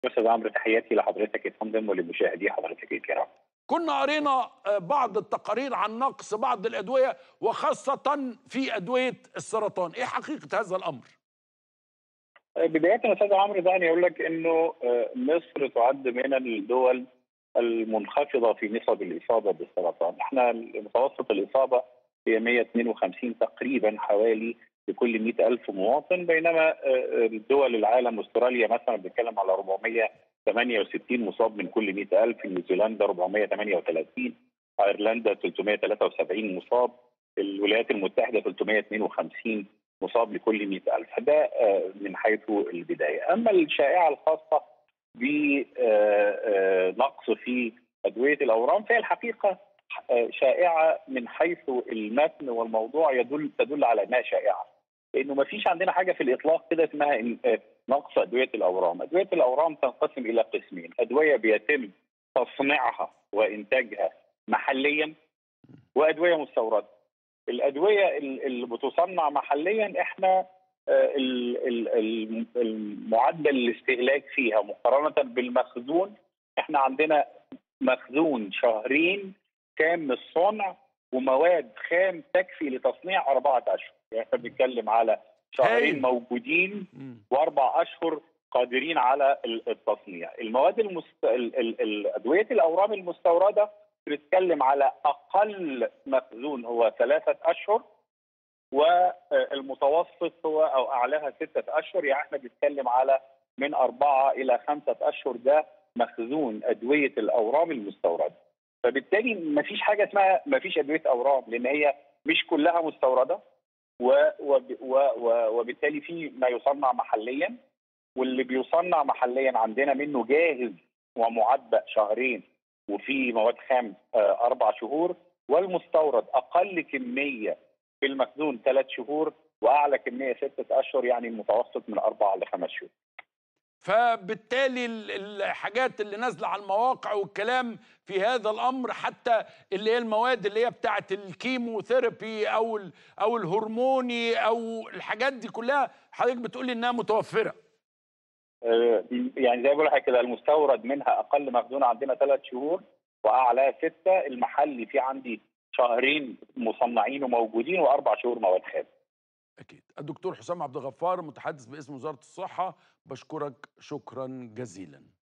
استاذ عمرو تحياتي لحضرتك يا فندم ولمشاهدي حضرتك الكرام. كنا قرينا بعض التقارير عن نقص بعض الادويه وخاصه في ادويه السرطان، ايه حقيقه هذا الامر؟ بدايه يا استاذ عمرو دعني اقول لك انه مصر تعد من الدول المنخفضه في نسب الاصابه بالسرطان، احنا متوسط الاصابه هي 152 تقريبا حوالي لكل 100 ألف مواطن بينما دول العالم استراليا مثلا بنتكلم على 468 مصاب من كل 100 ألف نيوزيلندا 438 ايرلندا 373 مصاب الولايات المتحده 352 مصاب لكل 100 ألف ده من حيث البدايه اما الشائعه الخاصه بنقص في ادويه الاورام فهي الحقيقه شائعه من حيث المتن والموضوع يدل تدل على انها شائعه لانه ما فيش عندنا حاجه في الاطلاق كده اسمها نقص ادويه الاورام، ادويه الاورام تنقسم الى قسمين، ادويه بيتم تصنيعها وانتاجها محليا وادويه مستورده. الادويه اللي بتصنع محليا احنا المعدل الاستهلاك فيها مقارنه بالمخزون احنا عندنا مخزون شهرين كام الصنع ومواد خام تكفي لتصنيع أربعة أشهر يعني احنا بنتكلم على شهرين هي. موجودين وأربع أشهر قادرين على التصنيع المواد المست... ال... ال... الأدوية الأورام المستوردة بنتكلم على أقل مخزون هو ثلاثة أشهر والمتوسط هو أو أعلاها ستة أشهر يعني احنا بنتكلم على من أربعة إلى خمسة أشهر ده مخزون أدوية الأورام المستوردة فبالتالي ما فيش حاجه اسمها ما فيش ادويه اورام لان هي مش كلها مستورده و و و وبالتالي في ما يصنع محليا واللي بيصنع محليا عندنا منه جاهز ومعبأ شهرين وفي مواد خام اربع شهور والمستورد اقل كميه في المخزون ثلاث شهور واعلى كميه سته اشهر يعني المتوسط من اربعه لخمس شهور. فبالتالي الحاجات اللي نازله على المواقع والكلام في هذا الامر حتى اللي هي المواد اللي هي بتاعه الكيموثيرابي او او الهرموني او الحاجات دي كلها حضرتك بتقولي انها متوفره يعني زي ما بقول لحضرتك كده المستورد منها اقل مخزون عندنا ثلاث شهور واعلاها سته المحلي في عندي شهرين مصنعين وموجودين واربع شهور مواد خام اكيد الدكتور حسام عبد الغفار متحدث باسم وزاره الصحه بشكرك شكرا جزيلا